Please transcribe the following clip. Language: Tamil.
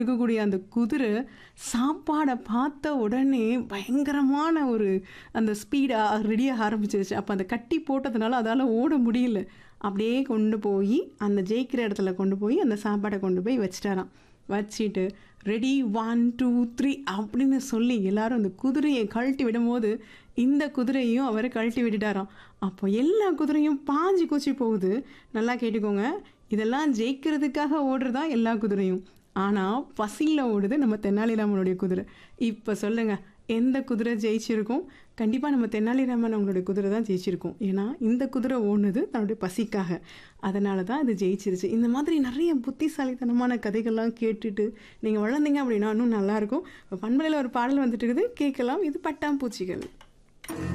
இருக்கக்கூடிய அந்த குதிரை சாப்பாடை பார்த்த உடனே பயங்கரமான ஒரு அந்த ஸ்பீடாக ரெடியாக ஆரம்பிச்சிருச்சு அப்போ அந்த கட்டி போட்டதுனால அதால் ஓட முடியல அப்படியே கொண்டு போய் அந்த ஜெயிக்கிற இடத்துல கொண்டு போய் அந்த சாப்பாடை கொண்டு போய் வச்சிட்டாராம் வச்சிட்டு ரெடி ஒன் டூ த்ரீ அப்படின்னு சொல்லி எல்லாரும் அந்த குதிரையை கழட்டி விடும்போது இந்த குதிரையும் அவர் கழட்டி விட்டுட்டாராம் அப்போ எல்லா குதிரையும் பாஞ்சு கூச்சி போகுது நல்லா கேட்டுக்கோங்க இதெல்லாம் ஜெயிக்கிறதுக்காக ஓடுறதா எல்லா குதிரையும் ஆனால் பசியில் ஓடுது நம்ம தெனாலிராமனுடைய குதிரை இப்போ சொல்லுங்கள் எந்த குதிரை ஜெயிச்சிருக்கும் கண்டிப்பாக நம்ம தெனாலிராமன் அவங்களுடைய குதிரை தான் ஜெயிச்சிருக்கும் ஏன்னா இந்த குதிரை ஓடுனது தன்னுடைய பசிக்காக அதனால தான் அது ஜெயிச்சிருச்சு இந்த மாதிரி நிறைய புத்திசாலித்தனமான கதைகள்லாம் கேட்டுட்டு நீங்கள் வளர்ந்தீங்க அப்படின்னா இன்னும் நல்லாயிருக்கும் இப்போ பண்பலையில் ஒரு பாடல் வந்துட்டு இருக்குது கேட்கலாம் இது பட்டாம்பூச்சிகள்